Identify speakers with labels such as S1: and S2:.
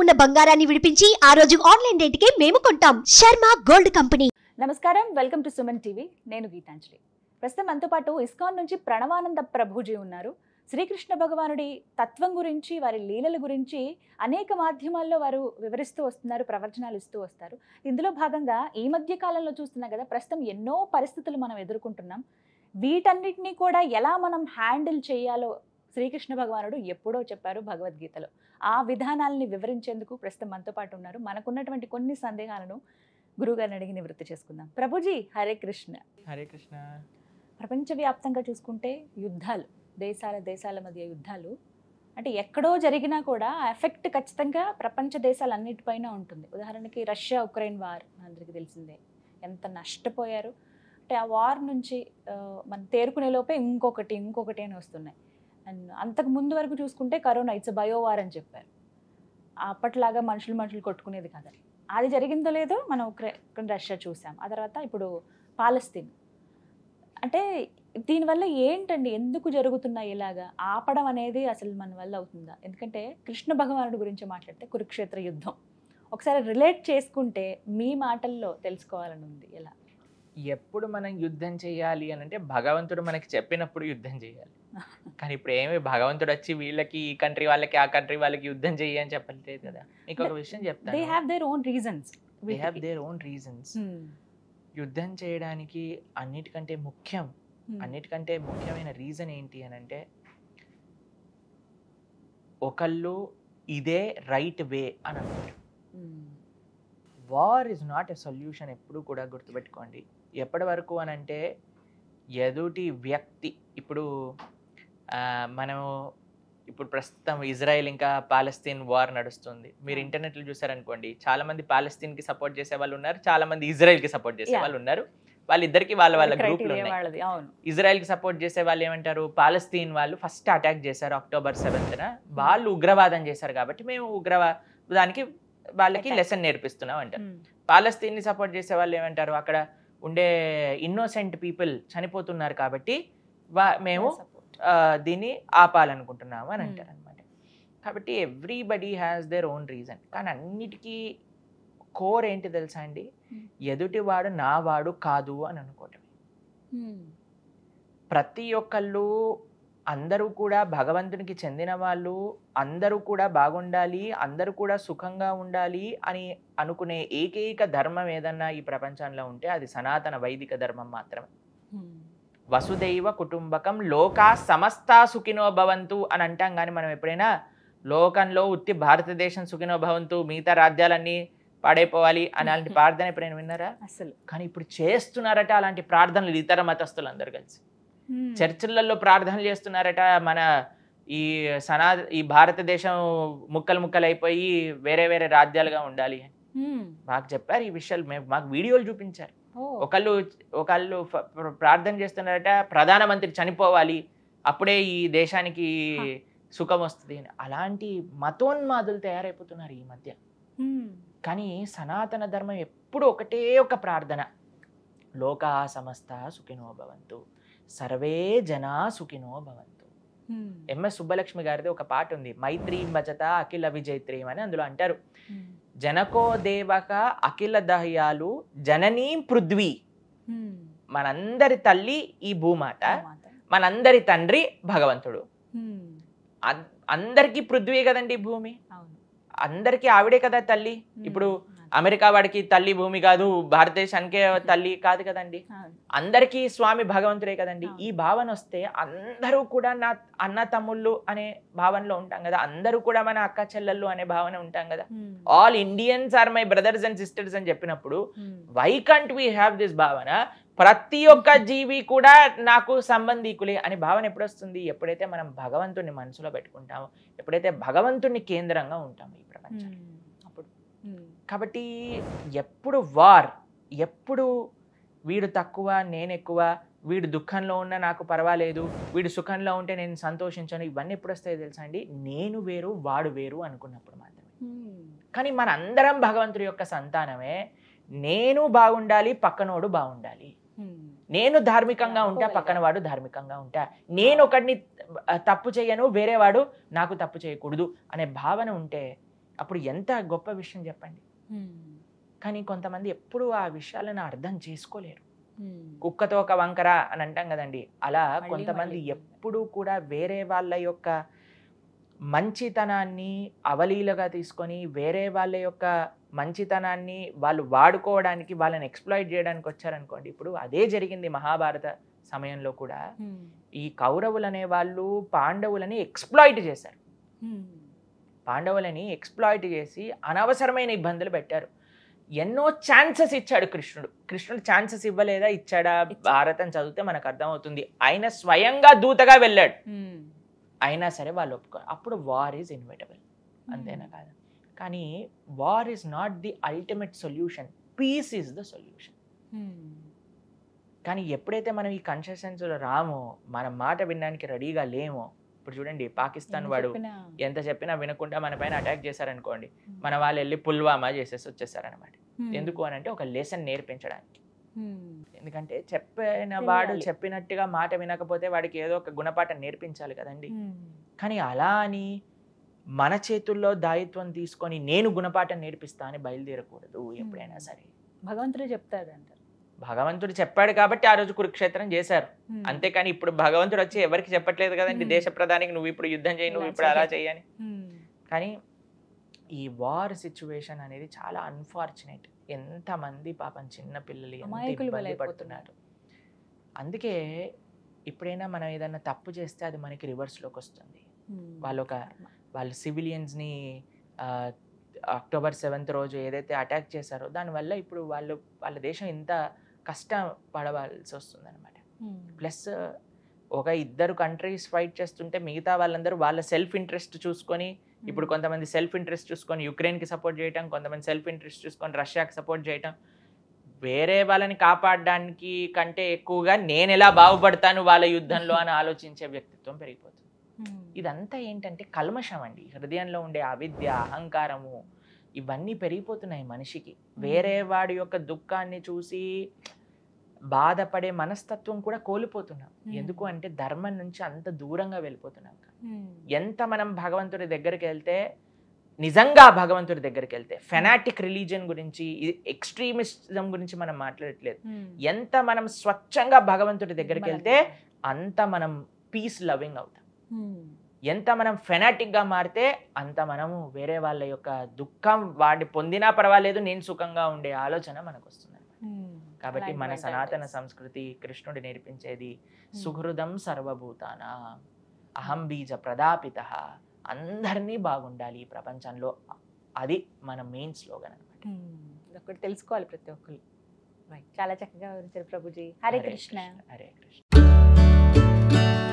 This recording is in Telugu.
S1: ఉన్న బంగారాన్ని విడిపించి ఆ రోజు ఆన్లైన్ రేటుకే మేము కొంటాం శర్మ గోల్డ్ కంపెనీ
S2: నమస్కారం వెల్కమ్ టు సుమన్ టీవీ నేను గీతాంజలి ప్రస్తుతం మనతో పాటు ఇస్కాన్ నుంచి ప్రణవానంద ప్రభుజీ ఉన్నారు శ్రీకృష్ణ భగవానుడి తత్వం గురించి వారి లీలల గురించి అనేక మాధ్యమాల్లో వారు వివరిస్తూ వస్తున్నారు ప్రవచనాలు ఇస్తూ వస్తారు ఇందులో భాగంగా ఈ మధ్య కాలంలో చూస్తున్నాం కదా ప్రస్తుతం ఎన్నో పరిస్థితులు మనం ఎదుర్కొంటున్నాం వీటన్నిటిని కూడా ఎలా మనం హ్యాండిల్ చేయాలో శ్రీకృష్ణ భగవానుడు ఎప్పుడో చెప్పారు భగవద్గీతలో ఆ విధానాలని వివరించేందుకు ప్రస్తుతం మనతో పాటు ఉన్నారు మనకున్నటువంటి కొన్ని సందేహాలను గురుగారిని అడిగి నివృత్తి చేసుకుందాం ప్రభుజీ హరే కృష్ణ
S3: హరే కృష్ణ
S2: ప్రపంచవ్యాప్తంగా చూసుకుంటే యుద్ధాలు దేశాల దేశాల మధ్య యుద్ధాలు అంటే ఎక్కడో జరిగినా కూడా ఆ ఎఫెక్ట్ ఖచ్చితంగా ప్రపంచ దేశాలన్నిటిపైన ఉంటుంది ఉదాహరణకి రష్యా ఉక్రెయిన్ వార్ అందరికీ తెలిసిందే ఎంత నష్టపోయారు అంటే ఆ వార్ నుంచి ఆ, మనం తేరుకునే లోపే ఇంకొకటి ఇంకొకటి అని వస్తున్నాయి అండ్ అంతకు ముందు వరకు చూసుకుంటే కరోనా ఇట్స్ బయో వార్ అని చెప్పారు అప్పట్లాగా మనుషులు మనుషులు కొట్టుకునేది కదా అది జరిగిందో లేదో మనం ఉక్రెయిన్ రష్యా చూసాం ఆ తర్వాత ఇప్పుడు పాలస్తీన్ అంటే దీనివల్ల ఏంటండి ఎందుకు జరుగుతున్నాయి ఇలాగా ఆపడం అనేది అసలు మన వల్ల అవుతుందా ఎందుకంటే కృష్ణ భగవానుడి గురించి మాట్లాడితే కురుక్షేత్ర యుద్ధం ఒకసారి రిలేట్ చేసుకుంటే మీ మాటల్లో తెలుసుకోవాలని ఉంది ఎలా
S3: ఎప్పుడు మనం యుద్ధం చేయాలి అని అంటే భగవంతుడు మనకి చెప్పినప్పుడు యుద్ధం చేయాలి కానీ ఇప్పుడు ఏమి భగవంతుడు వచ్చి వీళ్ళకి ఈ కంట్రీ వాళ్ళకి ఆ కంట్రీ వాళ్ళకి యుద్ధం చెయ్యి అని చెప్పలేదు కదా మీకు ఒక విషయం
S2: దే
S3: చెప్తాను
S2: have their own reasons
S3: they have their own reasons యుద్ధం చేయడానికి అన్నిటికంటే ముఖ్యం అన్నిటికంటే ముఖ్యమైన రీజన్ ఏంటి అని అంటే ఒకళ్ళు ఇదే రైట్ వే అని అంటారు war is not a solution ఎప్పుడు కూడా గుర్తుపెట్టుకోండి ఎప్పటి వరకు అని అంటే ఎదుటి వ్యక్తి ఇప్పుడు ఆ, మనము ఇప్పుడు ప్రస్తుతం ఇజ్రాయెల్ ఇంకా పాలస్తీన్ వార్ నడుస్తుంది మీరు
S2: Hmm.
S3: ఇంటర్నెట్లో చూసారనుకోండి చాలా మంది పాలస్తీన్ కి సపోర్ట్ చేసే వాళ్ళు ఉన్నారు చాలా మంది ఇజ్రాయెల్ కి సపోర్ట్ చేసే
S2: Yeah.
S3: వాళ్ళు ఉన్నారు వాళ్ళిద్దరికి వాళ్ళ వాళ్ళ గ్రూప్లు
S2: క్రైటీరియా
S3: ఉన్నాయి
S2: వాళ్ళది అవును
S3: ఇజ్రాయెల్ కి సపోర్ట్ చేసే వాళ్ళు ఏమంటారు పాలస్తీన్ వాళ్ళు ఫస్ట్ అటాక్ చేశారు అక్టోబర్ సెవెంత్న వాళ్ళు ఉగ్రవాదం చేశారు కాబట్టి మేము ఉగ్రవాదానికి వాళ్ళకి
S2: Attack.
S3: లెసన్ నేర్పిస్తున్నాం అంటారు
S2: Hmm.
S3: పాలస్తీన్ ని సపోర్ట్ చేసే వాళ్ళు ఏమంటారు అక్కడ ఉండే ఇన్నోసెంట్ పీపుల్ చనిపోతున్నారు కాబట్టి వా- మేము
S2: Support.
S3: ఆ, దీన్ని ఆపాలనుకుంటున్నాము అని
S2: Hmm.
S3: అంటారు అనమాట కాబట్టి everybody has their own reason కానీ అన్నిటికీ కోర్ ఏంటి తెలుసా అండి
S2: Hmm.
S3: ఎదుటివాడు నా వాడు కాదు అని అనుకోవటం
S2: Hmm.
S3: ప్రతి ఒక్కళ్ళు అందరూ కూడా భగవంతునికి చెందిన వాళ్ళు అందరూ కూడా బాగుండాలి అందరూ కూడా సుఖంగా ఉండాలి అని అనుకునే ఏకైక ధర్మం ఏదన్నా ఈ ప్రపంచంలో ఉంటే అది సనాతన వైదిక ధర్మం మాత్రమే
S2: Hmm.
S3: వసుదైవ కుటుంబకం లోకా సమస్తా సుఖినో భవంతు అని అంటాం కానీ మనం ఎప్పుడైనా లోకంలో ఉత్తి భారతదేశం సుఖినో భవంతు మిగతా రాజ్యాలన్నీ పాడైపోవాలి అని అలాంటి ప్రార్థన ఎప్పుడైనా విన్నారా
S2: అసలు
S3: కానీ ఇప్పుడు చేస్తున్నారట అలాంటి ప్రార్థనలు ఇతర మతస్థులు అందరు కలిసి
S2: Hmm.
S3: చర్చిలలో ప్రార్థనలు చేస్తున్నారట మన ఈ సనా ఈ భారతదేశం ముక్కలు ముక్కలు అయిపోయి వేరే వేరే రాజ్యాలుగా ఉండాలి అని.
S2: Hmm.
S3: మాకు చెప్పారు ఈ విషయాలు మేము మాకు వీడియోలు చూపించారు
S2: Oh.
S3: ఒకళ్ళు ఒకళ్ళు ఫ- ప్ర- ప్రార్థన చేస్తున్నారట ప్రధానమంత్రి చనిపోవాలి అప్పుడే ఈ దేశానికి
S2: హ.
S3: సుఖం వస్తుంది అని అలాంటి మతోన్మాదులు తయారైపోతున్నారు ఈ మధ్య
S2: Hmm.
S3: కానీ సనాతన ధర్మం ఎప్పుడు ఒకటే ఒక ప్రార్థన లోకా సమస్త సుఖినో భవంతు సర్వే జనా సుఖినో భవంతు
S2: Hmm.
S3: ఎంఎస్ సుబ్బలక్ష్మి గారిది ఒక పాట ఉంది మైత్రీం భజత అఖిల విజైత్రీం అని అందులో అంటారు
S2: Hmm.
S3: జనకో దేవక అఖిల దహ్యాలు జననీం పృథ్వీ
S2: Hmm.
S3: మనందరి తల్లి ఈ భూమాత
S2: మాత.
S3: మనందరి తండ్రి భగవంతుడు
S2: Hmm.
S3: అన్- అందరికీ పృథ్వీ కదండి ఈ భూమి
S2: అవును
S3: అందరికీ ఆవిడే కదా తల్లి
S2: Hmm.
S3: ఇప్పుడు
S2: అవును.
S3: అమెరికా వాడికి తల్లి భూమి కాదు భారతదేశానికే తల్లి కాదు కదండి
S2: అవును.
S3: అందరికీ స్వామి భగవంతుడే కదండి
S2: అవును.
S3: ఈ భావన వస్తే అందరూ కూడా నా అన్న తమ్ముళ్ళు అనే భావనలో ఉంటాం కదా అందరూ కూడా మన అక్క చెల్లెళ్ళు అనే భావన ఉంటాం కదా
S2: Hmm.
S3: All Indians are my brothers and sisters అని చెప్పినప్పుడు
S2: Hmm.
S3: Why can't we have this భావన ప్రతి ఒక్క జీవి కూడా నాకు సంబంధీకులే అనే భావన ఎప్పుడు వస్తుంది ఎప్పుడైతే మనం భగవంతుని మనసులో పెట్టుకుంటామో ఎప్పుడైతే భగవంతుని కేంద్రంగా ఉంటామో ఈ ప్రపంచం
S2: Hmm. అప్పుడు Hmm.
S3: కాబట్టి ఎప్పుడు వార్ ఎప్పుడు వీడు తక్కువ నేను ఎక్కువ వీడు దుఃఖంలో ఉన్నా నాకు పర్వాలేదు వీడు సుఖంలో ఉంటే నేను సంతోషించాను ఇవన్నీ ఎప్పుడు వస్తాయి తెలుసా అండి నేను వేరు వాడు వేరు అనుకున్నప్పుడు మాత్రమే
S2: Hmm.
S3: కానీ మన అందరం భగవంతుడి యొక్క సంతానమే నేను బాగుండాలి పక్కనోడు బాగుండాలి
S2: Hmm.
S3: నేను ధార్మికంగా ఉంటా పక్కన వాడు ధార్మికంగా ఉంటా నేను ఒకడిని ఆ, తప్పు చేయను వేరే వాడు నాకు తప్పు చేయకూడదు అనే భావన ఉంటే అప్పుడు ఎంత గొప్ప విషయం చెప్పండి కానీ కొంతమంది ఎప్పుడూ ఆ విషయాలను అర్థం చేసుకోలేరు కుక్కతో ఒక వంకర అని అంటాం కదండి అలా
S2: మళ్ళీ
S3: కొంతమంది
S2: మళ్ళీ.
S3: ఎప్పుడూ కూడా వేరే వాళ్ళ యొక్క మంచితనాన్ని అవలీలగా తీసుకొని వేరే వాళ్ళ యొక్క మంచితనాన్ని వాళ్ళు వాడుకోవడానికి వాళ్ళని ఎక్స్ప్లాయిట్ చేయడానికి వచ్చారనుకోండి ఇప్పుడు అదే జరిగింది మహాభారత సమయంలో కూడా ఈ కౌరవులు అనే వాళ్ళు పాండవులని ఎక్స్ప్లాయిట్ చేశారు పాండవులని ఎక్స్ప్లాయిట్ చేసి అనవసరమైన ఇబ్బందులు పెట్టారు ఎన్నో ఛాన్సెస్ ఇచ్చాడు కృష్ణుడు కృష్ణుడు ఛాన్సెస్ ఇవ్వలేదా ఇచ్చాడా భారతం చదివితే మనకు అర్థమవుతుంది ఆయన స్వయంగా దూతగా వెళ్ళాడు అయినా సరే వాళ్ళు ఒప్పుకో అప్పుడు వార్ ఈజ్ ఇన్విటబుల్ అంతేనా కాదు కానీ war is not the ultimate solution peace is the solution కానీ ఎప్పుడైతే మనం ఈ కన్సెషన్స్ రామో మన మాట వినడానికి రెడీగా లేమో ఇప్పుడు చూడండి పాకిస్తాన్ వాడు ఎంత చెప్పినా వినకుండా మన పైన అటాక్ చేశారనుకోండి మన వాళ్ళు వెళ్ళి పుల్వామా చేసేసి వచ్చేసారనమాట ఎందుకు అని అంటే ఒక లెసన్ నేర్పించడానికి ఎందుకంటే చెప్పిన వాడు
S2: తెలియాలి.
S3: చెప్పినట్టుగా మాట వినకపోతే వాడికి ఏదో ఒక గుణపాఠం నేర్పించాలి కదండి కానీ అలా అని మన చేతుల్లో దాయిత్వం తీసుకొని నేను గుణపాఠం నేర్పిస్తా అని బయలుదేరకూడదు ఎప్పుడైనా సరే
S2: భగవంతుడే చెప్తాడు అంటారు
S3: భగవంతుడు చెప్పాడు కాబట్టి ఆ రోజు కురుక్షేత్రం చేశారు అంతేకాని ఇప్పుడు భగవంతుడు వచ్చి ఎవరికి చెప్పట్లేదు కదండి
S2: Hmm.
S3: దేశ ప్రధానికి నువ్వు ఇప్పుడు యుద్ధం చేయి నువ్వు
S2: ఇలా
S3: ఇప్పుడు అలా
S2: చెయ్యి.
S3: చేయని కానీ ఈ వార్ సిచ్యువేషన్ అనేది చాలా అన్ఫార్చునేట్ ఎంతమంది పాపం చిన్న పిల్లలు ఎంత
S2: అమాయకులు
S3: ఇబ్బంది
S2: బలైపోతున్నారు.
S3: పడుతున్నారు అందుకే ఎప్పుడైనా మనం ఏదైనా తప్పు చేస్తే అది మనకి రివర్స్లోకి వస్తుంది వాళ్ళు ఒక వాళ్ళు సివిలియన్స్ని అక్టోబర్ సెవెంత్ రోజు ఏదైతే అటాక్ చేశారో దానివల్ల ఇప్పుడు వాళ్ళు వాళ్ళ దేశం ఇంత కష్టం పడవలసి వస్తుంది అనమాట ప్లస్ ఒక ఇద్దరు కంట్రీస్ ఫైట్ చేస్తుంటే మిగతా వాళ్ళందరూ వాళ్ళ సెల్ఫ్ ఇంట్రెస్ట్ చూసుకొని ఇప్పుడు కొంతమంది సెల్ఫ్ ఇంట్రెస్ట్ చూసుకొని యుక్రెయిన్కి సపోర్ట్ చేయటం కొంతమంది సెల్ఫ్ ఇంట్రెస్ట్ చూసుకొని రష్యాకి సపోర్ట్ చేయటం వేరే వాళ్ళని కాపాడడానికి కంటే ఎక్కువగా నేను ఎలా బాగుపడతాను వాళ్ళ యుద్ధంలో అని ఆలోచించే వ్యక్తిత్వం పెరిగిపోతుంది ఇదంతా ఏంటంటే కల్మషం అండి హృదయంలో ఉండే అవిద్య అహంకారము ఇవన్నీ పెరిగిపోతున్నాయి మనిషికి వేరే వాడి యొక్క దుఃఖాన్ని చూసి బాధపడే మనస్తత్వం కూడా కోల్పోతున్నాం
S2: Hmm.
S3: ఎందుకు అంటే ధర్మం నుంచి అంత దూరంగా వెళ్ళిపోతున్నాం ఎంత మనం భగవంతుడి దగ్గరికి వెళ్తే నిజంగా భగవంతుడి దగ్గరికి వెళ్తే ఫెనాటిక్ రిలీజియన్ గురించి ఎక్స్ట్రీమిజం గురించి మనం మాట్లాడట్లేదు ఎంత మనం స్వచ్ఛంగా భగవంతుడి దగ్గరికి వెళ్తే అంత మనం పీస్ లవింగ్ అవుతాం ఎంత మనం ఫెనాటిక్ గా మారితే అంత మనము వేరే వాళ్ళ యొక్క దుఃఖం వాడిని పొందినా పర్వాలేదు నేను సుఖంగా ఉండే ఆలోచన మనకు వస్తుంది కాబట్టి మన సనాతన సంస్కృతి కృష్ణుడు నేర్పించేది సుహృదం సర్వభూతాన అహం బీజ ప్రదాపిత అందరినీ బాగుండాలి ఈ ప్రపంచంలో అది మన మెయిన్ స్లోగన్ అనమాట
S2: ఒకటి తెలుసుకోవాలి ప్రతి ఒక్కరు చాలా చక్కగా వివరించారు ప్రభుజీ హరే కృష్ణ
S3: హరే కృష్ణ